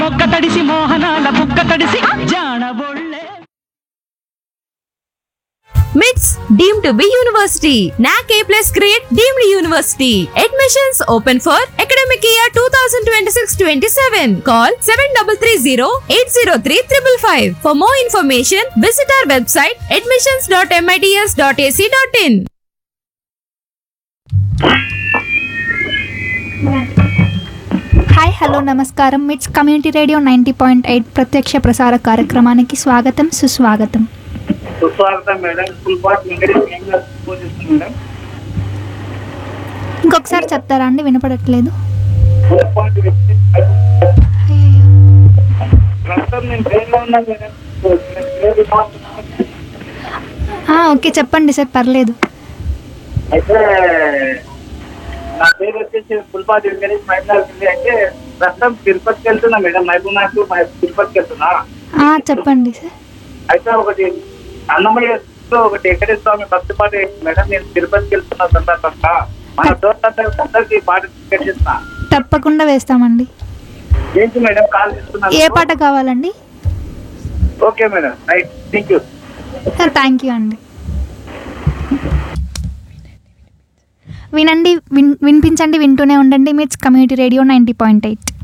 మొక్క తడిసి మోహనాల బుక్క తడిసి జానబొళ్ళే మిట్స్ deemed to be university NAAC A plus grade deemed university admissions open for academic year two thousand twenty six twenty seven call seven double three zero eight zero three triple five for more information visit our website admissions dot MITS dot AC dot in hi hello నమస్కారం MITS community radio ninety point eight ప్రత్యక్ష ప్రసార కార్యక్రమానికి స్వాగతం సుస్వాగతం సుస్వాగతం madam full part Venkatesh ఏం గారు పూజిస్తుంది madam ఇంకొకసారి చెప్తారా అండి వినపడట్లేదు ఫుల్ పార్ట్ ప్రస్తుతం నేను ట్రైన్లో ఉన్నాను మేడం నేను ట్రైన్లో ఆ, ఓకే చెప్పండి సార్ పర్లేదు అయితే నా పేరు వచ్చేసి ఫుల్పాటి వెంకటేష్ మైనార్టీ అయితే ప్రస్తుతం తిరుపతికి వెళ్తున్నా మేడం మహబూబ్నాథ్ తిరుపతికి వెళ్తున్నా ఆ, చెప్పండి సార్ అయితే ఒకటి అన్నమయ్యలో ఒకటి వెంకటేశ్వర స్వామి భక్తి పాట వేసింది మేడం నేను తిరుపతికి వెళ్తున్నా సందర్భంగా మన దోస్తులందరికీ అందరికీ పార్టిసిపేట్ చేస్తున్నా తప్పకుండా వేస్తామండి ఏంటి మేడం కాల్ చేస్తున్నా ఏ పాట కావాలండి okay madam right thank you thank you అండి వినండి విన్ వినిపించండి వింటూనే ఉండండి MITS community radio ninety point eight